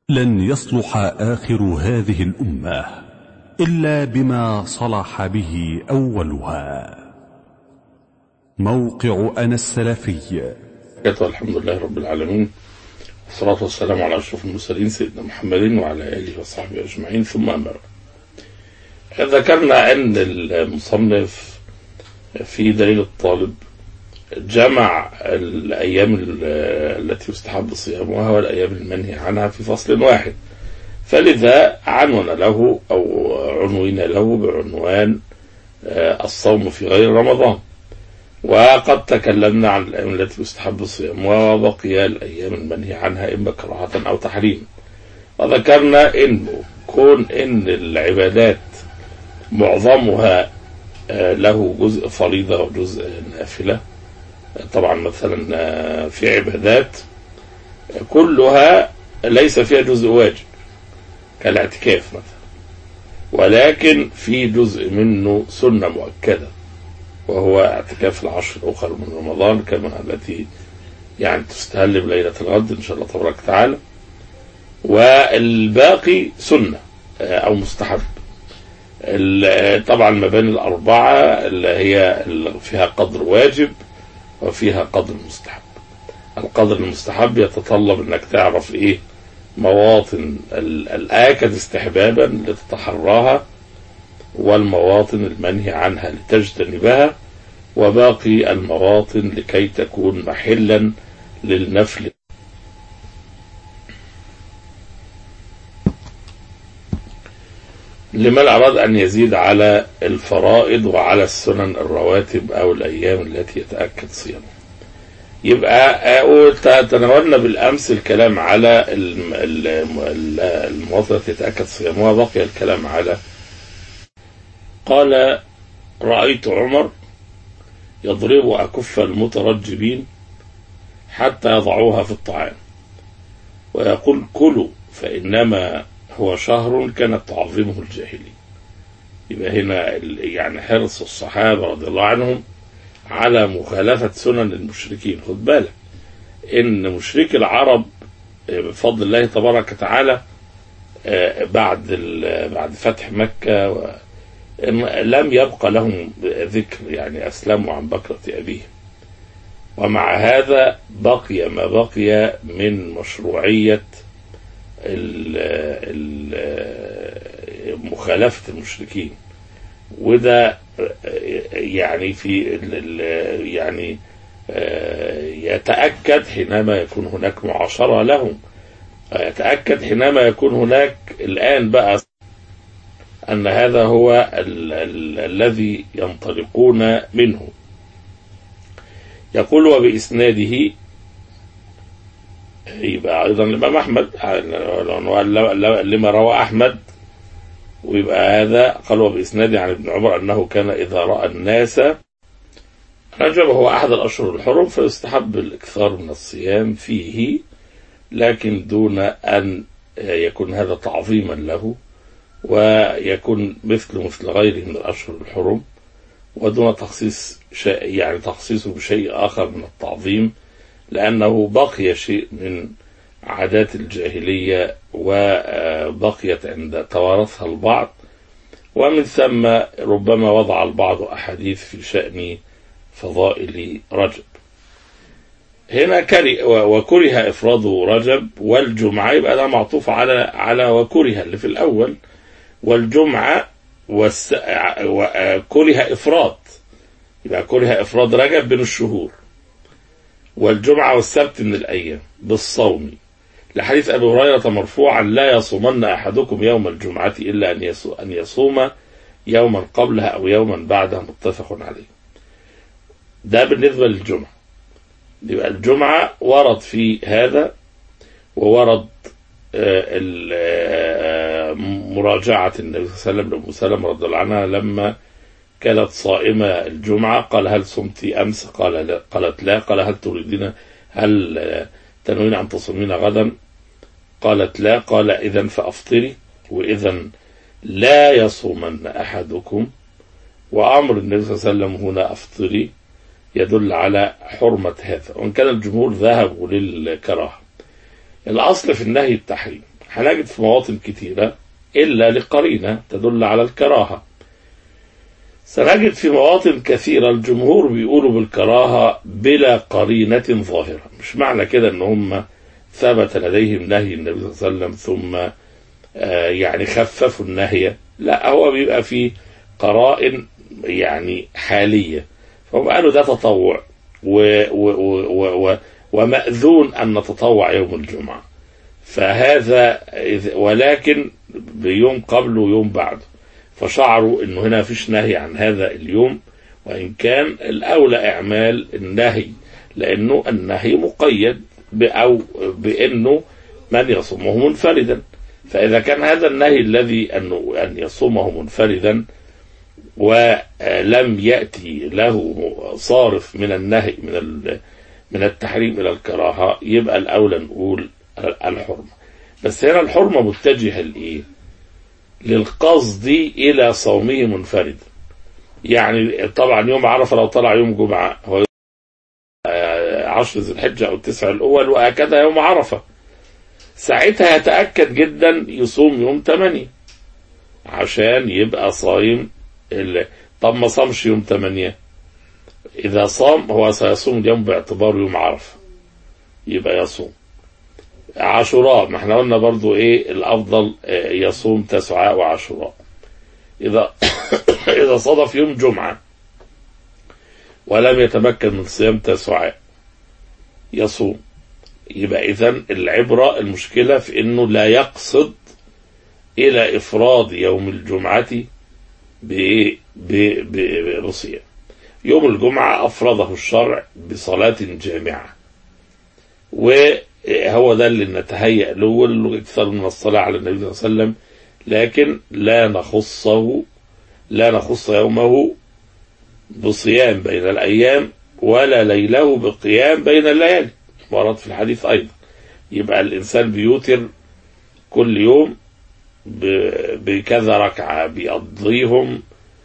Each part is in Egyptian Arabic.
لن يصلح آخر هذه الأمة إلا بما صلح به أولها موقع أنا السلفي الحمد لله رب العالمين والصلاة والسلام على أشرف المرسلين سيدنا محمد وعلى آله وصحبه أجمعين ثم أما بعد ذكرنا أن المصنف في دليل الطالب جمع الأيام التي يستحب صيامها والأيام المنهي عنها في فصل واحد فلذا عنون له أو عنون له بعنوان الصوم في غير رمضان وقد تكلمنا عن الأيام التي يستحب صيامها وبقي الأيام المنهي عنها إما كراهة أو تحريم وذكرنا إنه كون إن العبادات معظمها له جزء فريضة وجزء نافلة طبعا مثلا في عبادات كلها ليس فيها جزء واجب كالاعتكاف مثلا ولكن في جزء منه سنة مؤكدة وهو اعتكاف العشر الأخر من رمضان كما التي يعني تستهل بليلة الغد إن شاء الله تبارك وتعالى والباقي سنة أو مستحب طبعا المباني الأربعة اللي هي فيها قدر واجب وفيها قدر مستحب القدر المستحب يتطلب انك تعرف ايه مواطن الآكد استحبابا لتتحراها والمواطن المنهي عنها لتجتنبها وباقي المواطن لكي تكون محلا للنفل لمن أراد أن يزيد على الفرائض وعلى السنن الرواتب أو الأيام التي يتأكد صيامها يبقى تناولنا بالأمس الكلام على المواطنة التي يتأكد صيامها بقي الكلام على قال رأيت عمر يضرب أكف المترجبين حتى يضعوها في الطعام ويقول كلوا فإنما هو شهر كانت تعظمه الجاهلية يبقى هنا يعني حرص الصحابة رضي الله عنهم على مخالفة سنن المشركين خد بالك إن مشرك العرب بفضل الله تبارك وتعالى بعد بعد فتح مكة لم يبقى لهم ذكر يعني أسلموا عن بكرة أبيهم ومع هذا بقي ما بقي من مشروعية مخالفة المشركين وده يعني في يعني يتأكد حينما يكون هناك معاشرة لهم يتأكد حينما يكون هناك الآن بقى أن هذا هو ال ال الذي ينطلقون منه يقول وبإسناده يبقى ايضا الامام احمد لما روى احمد ويبقى هذا قال وباسناد عن ابن عمر انه كان اذا راى الناس رجب هو احد الاشهر الحرم فيستحب الاكثار من الصيام فيه لكن دون ان يكون هذا تعظيما له ويكون مثل مثل غيره من الاشهر الحرم ودون تخصيص شيء يعني تخصيصه بشيء اخر من التعظيم لأنه بقي شيء من عادات الجاهلية وبقيت عند توارثها البعض ومن ثم ربما وضع البعض أحاديث في شأن فضائل رجب هنا كره وكره إفراد رجب والجمعة يبقى ده معطوف على على وكره اللي في الأول والجمعة والس... كره إفراد يبقى كره إفراد رجب بين الشهور والجمعة والسبت من الأيام بالصوم لحديث أبي هريرة مرفوعا لا يصومن أحدكم يوم الجمعة إلا أن يصوم يوما قبلها أو يوما بعدها متفق عليه ده بالنسبة للجمعة يبقى الجمعة ورد في هذا وورد مراجعة النبي صلى الله عليه وسلم لأم سلمة رضي الله عنها لما كانت صائمة الجمعة قال هل صمت أمس قال لا قالت لا قال هل تريدين هل تنوين أن تصومين غدا قالت لا قال إذا فأفطري وإذا لا يصومن أحدكم وأمر النبي صلى الله عليه وسلم هنا أفطري يدل على حرمة هذا وإن كان الجمهور ذهبوا للكراهة الأصل في النهي التحريم هنجد في مواطن كتيرة إلا لقرينة تدل على الكراهة سنجد في مواطن كثيرة الجمهور بيقولوا بالكراهة بلا قرينة ظاهرة مش معنى كده ان هم ثبت لديهم نهي النبي صلى الله عليه وسلم ثم آه يعني خففوا النهي لا هو بيبقى فيه قرائن يعني حالية فهم قالوا ده تطوع و و و و ومأذون أن نتطوع يوم الجمعة فهذا ولكن بيوم قبله ويوم بعده فشعروا انه هنا فيش نهي عن هذا اليوم وان كان الاولى اعمال النهي لانه النهي مقيد او بانه من يصومه منفردا فاذا كان هذا النهي الذي انه ان يصومه منفردا ولم ياتي له صارف من النهي من من التحريم الى الكراهه يبقى الاولى نقول الحرمه بس هنا الحرمه متجهه لايه؟ للقصد إلى صومه منفردا يعني طبعا يوم عرفة لو طلع يوم جمعة هو عشر ذي الحجة أو التسع الأول وهكذا يوم عرفة ساعتها يتأكد جدا يصوم يوم تمانية عشان يبقى صايم طب ما صامش يوم تمانية إذا صام هو سيصوم اليوم باعتباره يوم عرفة يبقى يصوم عاشوراء ما احنا قلنا برضو ايه الافضل يصوم تسعاء وعاشوراء اذا اذا صادف يوم جمعة ولم يتمكن من صيام تسعاء يصوم يبقى اذا العبرة المشكلة في انه لا يقصد الى افراد يوم الجمعة بايه بصيام يوم الجمعة افرده الشرع بصلاة جامعة و هو ده اللي نتهيأ له واللي اكثر من الصلاة على النبي صلى الله عليه وسلم لكن لا نخصه لا نخص يومه بصيام بين الأيام ولا ليله بقيام بين الليالي ورد في الحديث أيضا يبقى الإنسان بيوتر كل يوم بكذا ركعة بيقضيهم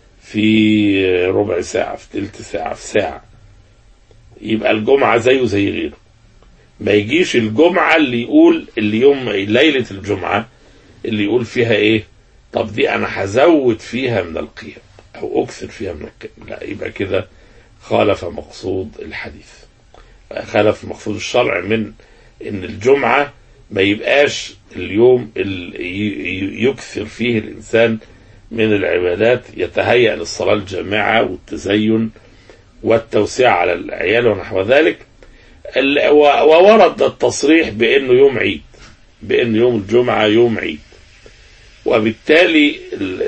في ربع ساعة في تلت ساعة في ساعة يبقى الجمعة زيه زي غيره ما يجيش الجمعة اللي يقول اللي يوم ليلة الجمعة اللي يقول فيها ايه طب دي انا هزود فيها من القيم او اكثر فيها من القيم لا يبقى كده خالف مقصود الحديث خالف مقصود الشرع من ان الجمعة ما يبقاش اليوم اللي يكثر فيه الانسان من العبادات يتهيأ للصلاة الجامعة والتزين والتوسيع على العيال ونحو ذلك وورد التصريح بانه يوم عيد بان يوم الجمعه يوم عيد وبالتالي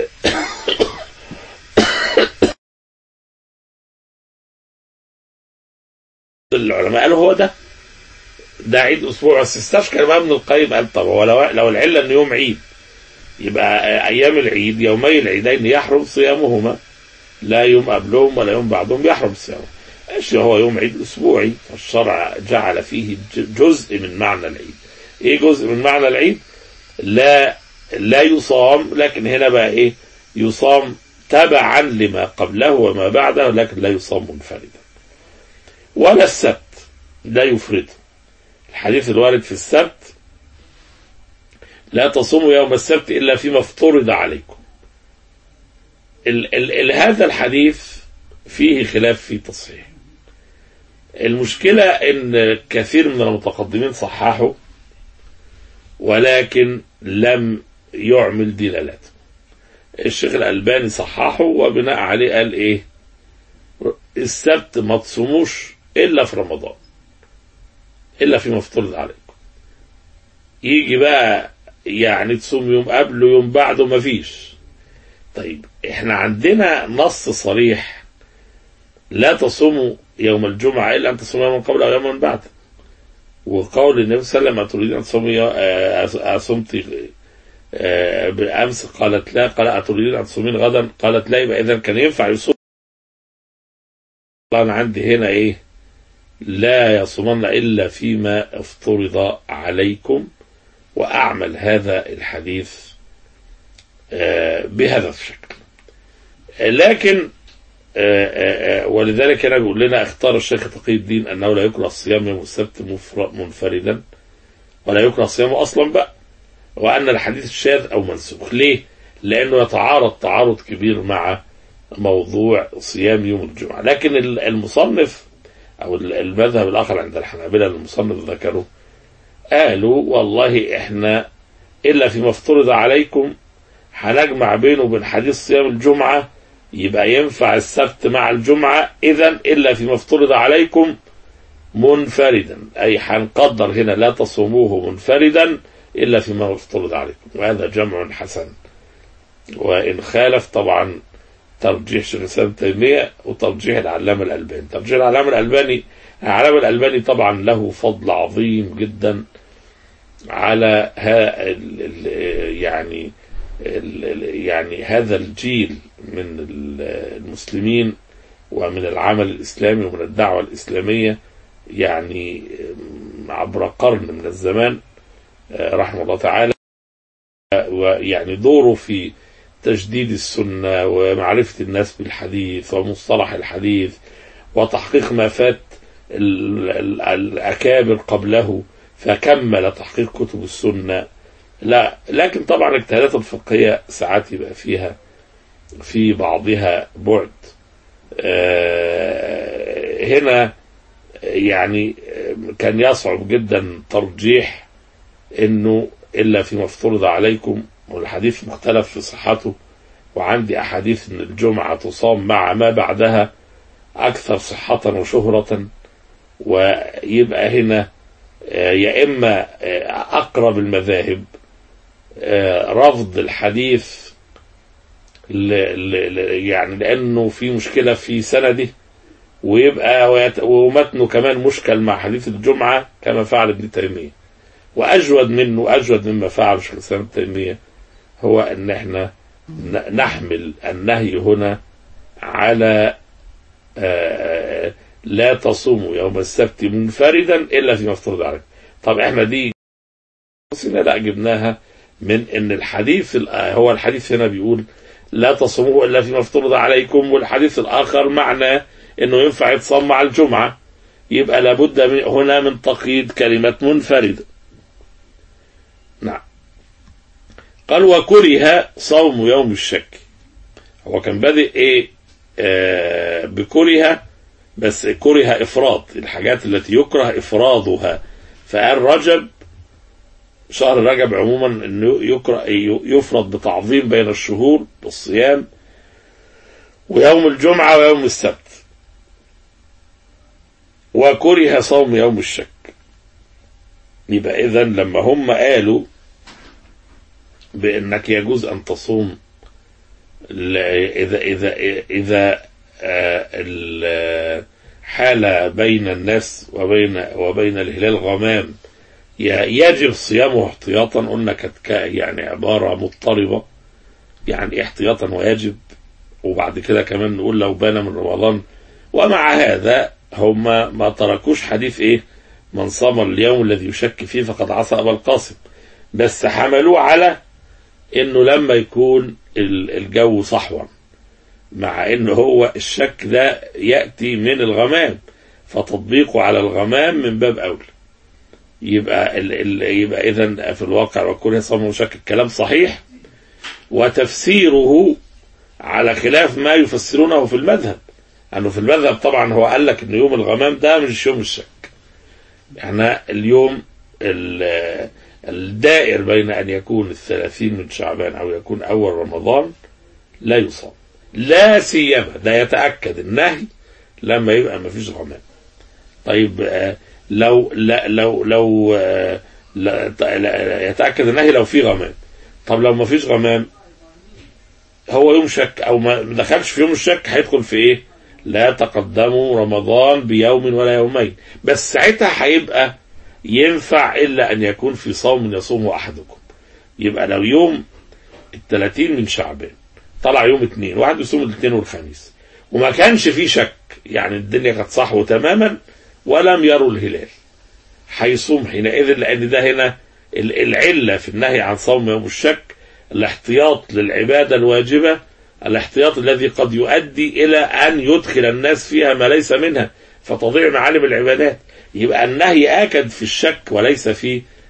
العلماء قالوا هو ده ده عيد اسبوع بس استشكل بقى ابن القيم قال طب هو لو, لو العله ان يوم عيد يبقى ايام العيد يومي العيدين يحرم صيامهما لا يوم قبلهم ولا يوم بعدهم يحرم صيامهم ايش هو يوم عيد اسبوعي فالشرع جعل فيه جزء من معنى العيد ايه جزء من معنى العيد لا لا يصام لكن هنا بقى ايه يصام تبعا لما قبله وما بعده لكن لا يصام منفردا ولا السبت لا يفرده الحديث الوارد في السبت لا تصوموا يوم السبت الا فيما افترض عليكم ال ال ال هذا الحديث فيه خلاف في تصحيح المشكلة ان كثير من المتقدمين صححوا ولكن لم يعمل دلالته الشيخ الألباني صححه وبناء عليه قال ايه السبت ما تصوموش الا في رمضان الا فيما افترض عليكم يجي بقى يعني تصوم يوم قبله يوم بعده ما فيش طيب احنا عندنا نص صريح لا تصوموا يوم الجمعة إلا أن تصوموا يوما قبل أو يوما بعد وقول النبي صلى الله عليه وسلم أتريدين أن تصومي أصمت بأمس قالت لا قال أتريدين أن تصومين غدا قالت لا يبقى إذا كان ينفع يصوم أنا عندي هنا إيه لا يصومن إلا فيما افترض عليكم وأعمل هذا الحديث بهذا الشكل لكن ولذلك هنا بيقول لنا اختار الشيخ تقي الدين انه لا يكره الصيام يوم السبت منفردا ولا يكره الصيام اصلا بقى وأن الحديث شاذ أو منسوخ ليه؟ لأنه يتعارض تعارض كبير مع موضوع صيام يوم الجمعة لكن المصنف أو المذهب الآخر عند الحنابلة المصنف ذكره قالوا والله إحنا إلا فيما افترض عليكم هنجمع بينه وبين حديث صيام الجمعة يبقى ينفع السبت مع الجمعة إذا إلا فيما افترض عليكم منفردا أي هنقدر هنا لا تصوموه منفردا إلا فيما افترض عليكم وهذا جمع حسن وإن خالف طبعا ترجيح شيخ الإسلام تيمية وترجيح العلامة الألباني ترجيح العلامة الألباني العلامة الألباني طبعا له فضل عظيم جدا على ها ال ال يعني ال يعني هذا الجيل من المسلمين ومن العمل الإسلامي ومن الدعوة الإسلامية يعني عبر قرن من الزمان رحمه الله تعالى ويعني دوره في تجديد السنة ومعرفة الناس بالحديث ومصطلح الحديث وتحقيق ما فات الأكابر قبله فكمل تحقيق كتب السنة لا لكن طبعا الاجتهادات الفقهية ساعات يبقى فيها في بعضها بعد هنا يعني كان يصعب جدا ترجيح انه الا فيما افترض عليكم والحديث مختلف في صحته وعندي احاديث ان الجمعه تصام مع ما بعدها اكثر صحه وشهره ويبقى هنا يا اما اقرب المذاهب رفض الحديث يعني لانه في مشكله في سنده ويبقى ومتنه كمان مشكل مع حديث الجمعه كما فعل ابن تيميه واجود منه اجود مما فعل شيخ الاسلام ابن تيميه هو ان احنا نحمل النهي هنا على لا تصوموا يوم السبت منفردا الا فيما افترض عليكم طب احنا دي لا جبناها من ان الحديث هو الحديث هنا بيقول لا تصوموه الا فيما افترض عليكم والحديث الاخر معناه انه ينفع يتصام مع الجمعه يبقى لابد من هنا من تقييد كلمه منفرده نعم قال وكره صوم يوم الشك هو كان بادئ ايه آه بكره بس كره افراط الحاجات التي يكره افرادها فقال رجب شهر رجب عموما انه يكره يفرض بتعظيم بين الشهور بالصيام ويوم الجمعه ويوم السبت وكره صوم يوم الشك يبقى اذا لما هم قالوا بانك يجوز ان تصوم اذا اذا اذا حال بين الناس وبين وبين الهلال غمام يجب صيامه احتياطا قلنا كانت يعني عباره مضطربه يعني احتياطا ويجب وبعد كده كمان نقول لو بان من رمضان ومع هذا هم ما تركوش حديث ايه من صام اليوم الذي يشك فيه فقد عصى ابا القاسم بس حملوه على انه لما يكون الجو صحوا مع ان هو الشك ده ياتي من الغمام فتطبيقه على الغمام من باب اولى يبقى ال ال يبقى اذا في الواقع وكل صام شك الكلام صحيح وتفسيره على خلاف ما يفسرونه في المذهب انه في المذهب طبعا هو قال لك ان يوم الغمام ده مش يوم الشك احنا اليوم الدائر بين ان يكون الثلاثين من شعبان او يكون اول رمضان لا يصام لا سيما ده يتاكد النهي لما يبقى ما فيش غمام طيب لو لا لو لو لا يتاكد النهي لو في غمام طب لو ما فيش غمام هو يوم شك او ما دخلش في يوم الشك هيدخل في ايه لا تقدموا رمضان بيوم ولا يومين بس ساعتها هيبقى ينفع الا ان يكون في صوم يصومه احدكم يبقى لو يوم الثلاثين من شعبان طلع يوم اثنين واحد يصوم الاثنين والخميس وما كانش فيه شك يعني الدنيا كانت صحوة تماما ولم يروا الهلال هيصوم حينئذ لان ده هنا العله في النهي عن صوم يوم الشك الاحتياط للعباده الواجبه الاحتياط الذي قد يؤدي الى ان يدخل الناس فيها ما ليس منها فتضيع معالم العبادات يبقى النهي اكد في الشك وليس في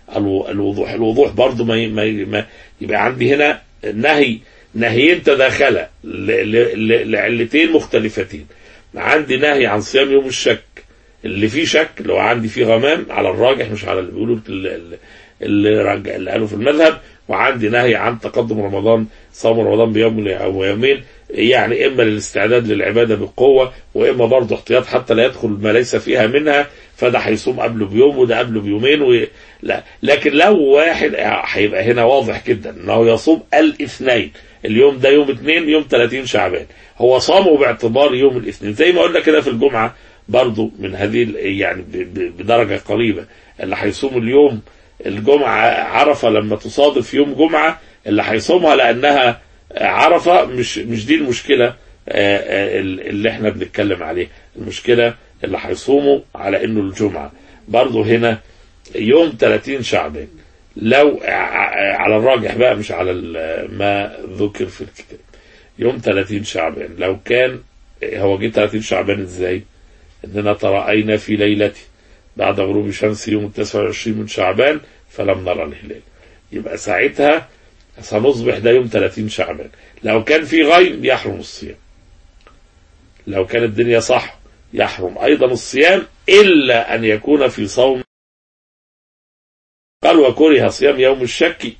الو- الوضوح الوضوح برضو ما, ي- ما, ي- ما يبقى عندي هنا نهي نهيين تداخلا ل- ل- ل- لعلتين مختلفتين عندي نهي عن صيام يوم الشك اللي فيه شك لو عندي فيه غمام على الراجح مش على اللي بيقولوا ال- ال- اللي رجع اللي قالوا في المذهب وعندي نهي عن تقدم رمضان صوم رمضان بيوم او يومين يعني اما للاستعداد للعباده بقوه واما برضه احتياط حتى لا يدخل ما ليس فيها منها فده هيصوم قبله بيوم وده قبله بيومين و... لا لكن لو واحد هيبقى هنا واضح جدا انه يصوم الاثنين اليوم ده يوم اثنين يوم 30 شعبان هو صامه باعتبار يوم الاثنين زي ما قلنا كده في الجمعه برضه من هذه ال- يعني ب... ب... بدرجه قريبه اللي هيصوم اليوم الجمعه عرفه لما تصادف يوم جمعه اللي هيصومها لانها عرفه مش مش دي المشكله آه، آه، اللي احنا بنتكلم عليها المشكله اللي هيصوموا على انه الجمعه برضه هنا يوم 30 شعبان لو ع- على الراجح بقى مش على ال- ما ذكر في الكتاب يوم 30 شعبان لو كان هو جه 30 شعبان ازاي؟ اننا تراءينا في ليلته بعد غروب شمس يوم 29 من شعبان فلم نرى الهلال يبقى ساعتها سنصبح ده يوم 30 شعبان لو كان في غيم يحرم الصيام لو كانت الدنيا صح يحرم ايضا الصيام الا ان يكون في صوم قال وكره صيام يوم الشك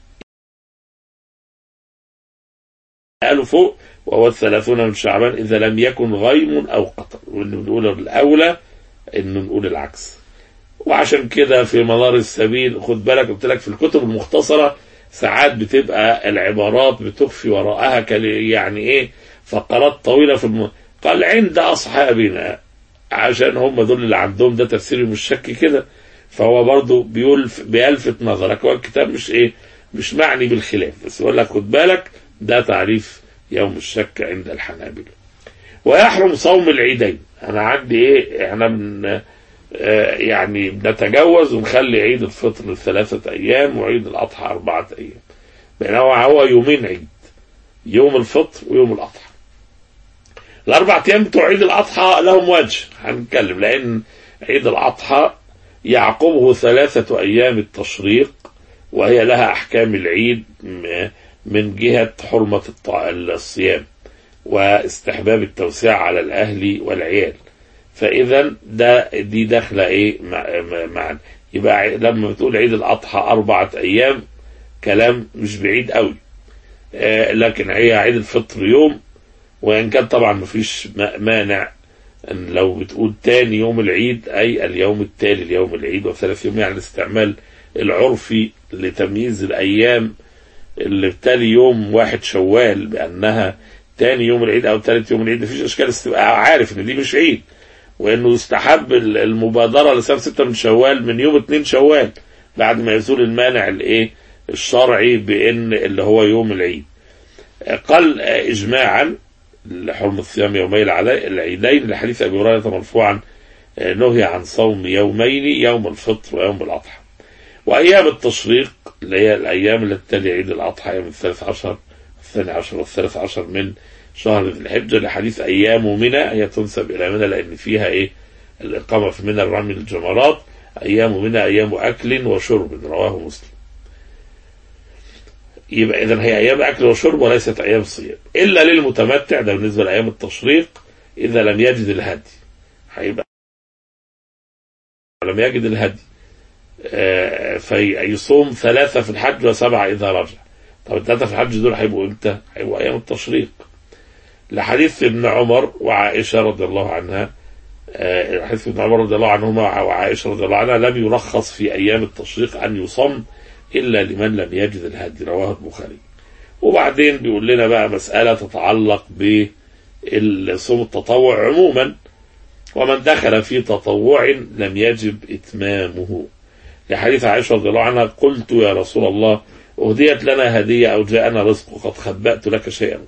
قالوا فوق وهو الثلاثون من شعبان إذا لم يكن غيم أو قطر وإنه بنقول الأولى إنه نقول العكس وعشان كده في منار السبيل خد بالك قلت لك في الكتب المختصرة ساعات بتبقى العبارات بتخفي وراءها كل- يعني ايه فقرات طويلة في الم... قال عند أصحابنا عشان هم دول اللي عندهم ده تفسير مش شك كده فهو برضو بيقول بيلفت نظرك هو الكتاب مش ايه مش معني بالخلاف بس يقول لك خد بالك ده تعريف يوم الشك عند الحنابلة ويحرم صوم العيدين انا عندي ايه احنا من آه، يعني بنتجوز ونخلي عيد الفطر ثلاثة ايام وعيد الاضحى اربعة ايام بينما هو يومين عيد يوم الفطر ويوم الاضحى الاربع ايام بتوع عيد الاضحى لهم وجه هنتكلم لان عيد الاضحى يعقبه ثلاثة ايام التشريق وهي لها احكام العيد م- من جهة حرمة الط- الصيام واستحباب التوسعة على الاهل والعيال فاذا ده دي داخله ايه مع- مع- معا يبقى ع- لما بتقول عيد الاضحى اربعه ايام كلام مش بعيد قوي آه، لكن هي عيد الفطر يوم وان كان طبعا مفيش ما- مانع ان لو بتقول تاني يوم العيد اي اليوم التالي ليوم العيد وثلاث يوم يعني الاستعمال العرفي لتمييز الايام اللي بتالي يوم واحد شوال بانها تاني يوم العيد او تالت يوم العيد مفيش اشكال بس تبقى عارف ان دي مش عيد وانه يستحب ال- المبادره لسبب ستة من شوال من يوم اتنين شوال بعد ما يزول المانع الايه الشرعي بان اللي هو يوم العيد قال اجماعا لحرمة صيام يومي العدا- العيدين لحديث ابي هريره مرفوعا آه، نهي عن صوم يومين يوم الفطر ويوم الاضحى وايام التشريق اللي هي الايام التي تلي عيد الاضحى يوم الثالث عشر الثاني عشر والثالث عشر من شهر ذي الحجه لحديث ايام منى هي تنسب الى منى لان فيها ايه الاقامه في منى الرمي الجمرات ايام منى ايام اكل وشرب رواه مسلم يبقى اذا هي ايام اكل وشرب وليست ايام صيام الا للمتمتع ده بالنسبه لايام التشريق اذا لم يجد الهدي هيبقى لم يجد الهدي آه، فيصوم ثلاثة في الحج وسبعة إذا رجع طب الثلاثة في الحج دول هيبقوا إمتى؟ هيبقوا أيام التشريق لحديث ابن عمر وعائشة رضي الله عنها آه، حديث ابن عمر رضي الله عنهما وعائشة رضي الله عنها لم يرخص في أيام التشريق أن يصم إلا لمن لم يجد الهدي رواه البخاري وبعدين بيقول لنا بقى مسألة تتعلق بالصوم التطوع عموما ومن دخل في تطوع لم يجب إتمامه لحديث عائشة رضي الله عنها قلت يا رسول الله أهديت لنا هدية أو جاءنا رزق قد خبأت لك شيئا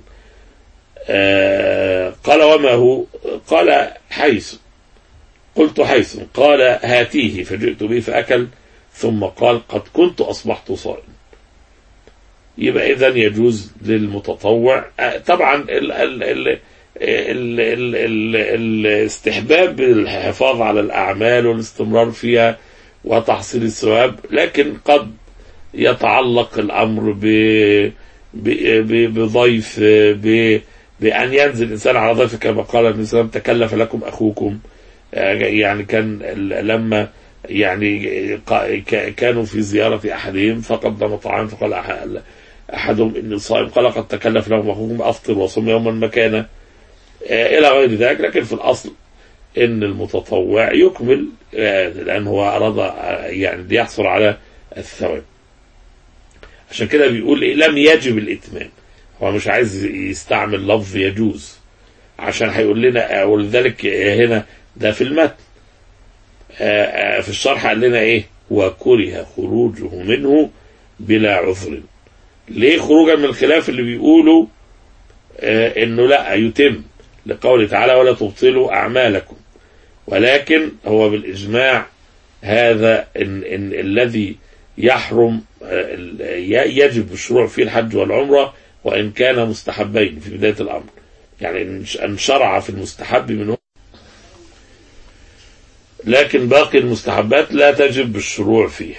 آه قال وما هو قال حيث قلت حيث قال هاتيه فجئت به فأكل ثم قال قد كنت أصبحت صائم يبقى إذا يجوز للمتطوع آه، طبعا ال ال ال ال ال ال الاستحباب الحفاظ على الأعمال والاستمرار فيها وتحصيل الثواب لكن قد يتعلق الأمر ب ب- ب- بضيف ب- بأن ينزل الإنسان على ضيف كما قال النبي صلى الله عليه وسلم تكلف لكم أخوكم آه، يعني كان ال- لما يعني ق- ك- كانوا في زيارة أحدهم فقدم طعام فقال أح- أحدهم إني صائم قال قد تكلف لكم أخوكم أفطر وصم يوما مكانه آه، إلى غير ذلك لكن في الأصل إن المتطوع يكمل آه، لأن هو أراد آه، يعني ليحصل على الثواب عشان كده بيقول إيه لم يجب الإتمام هو مش عايز يستعمل لفظ يجوز عشان هيقول لنا ولذلك هنا ده في المتن آه، آه، في الشرح قال لنا ايه وكره خروجه منه بلا عذر ليه خروجا من الخلاف اللي بيقولوا آه، انه لا يتم لقوله تعالى ولا تبطلوا اعمالكم ولكن هو بالاجماع هذا إن إن الذي يحرم آه، ال- ي- يجب الشروع في الحج والعمره وان كان مستحبين في بدايه الامر يعني إن- ان شرع في المستحب منه لكن باقي المستحبات لا تجب الشروع فيه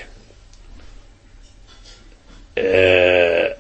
آه،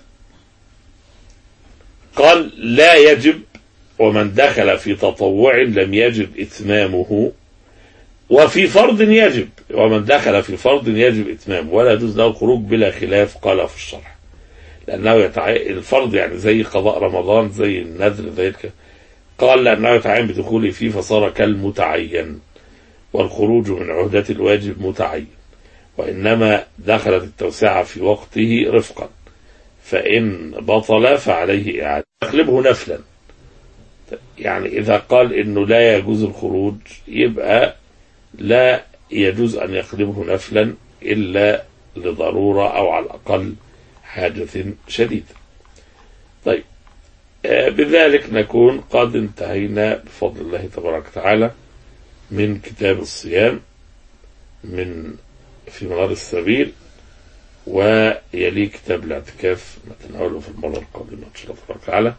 قال لا يجب ومن دخل في تطوع لم يجب إتمامه وفي فرض يجب ومن دخل في فرض يجب إتمامه ولا يجوز له الخروج بلا خلاف قال في الشرح لأنه يتعين الفرض يعني زي قضاء رمضان زي النذر زي الك... قال لأنه يتعين بدخوله فيه فصار كالمتعين والخروج من عهدة الواجب متعين وإنما دخلت التوسعة في وقته رفقا فإن بطل فعليه إعادة يقلبه نفلا يعني إذا قال إنه لا يجوز الخروج يبقى لا يجوز أن يقلبه نفلا إلا لضرورة أو على الأقل حاجة شديدة طيب آه، بذلك نكون قد انتهينا بفضل الله تبارك وتعالى من كتاب الصيام من في منار السبيل ويلي كتاب الاعتكاف نتناوله في المرة القادمة إن شاء الله تبارك وتعالى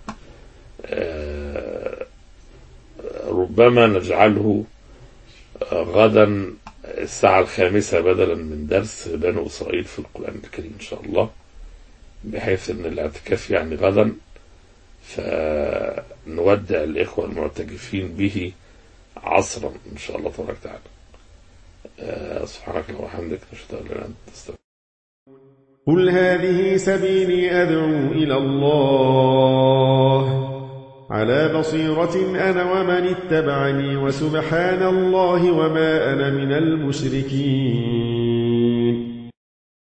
آه، ربما نجعله آه، غدا الساعة الخامسة بدلا من درس بنو إسرائيل في القرآن الكريم إن شاء الله بحيث أن الاعتكاف يعني غدا فنودع الإخوة المعتكفين به عصرا إن شاء الله تبارك وتعالى آه، سبحانك اللهم وبحمدك نشهد أن لا إله إلا أنت نستغفرك قل هذه سبيلي أدعو إلى الله على بصيرة أنا ومن اتبعني وسبحان الله وما أنا من المشركين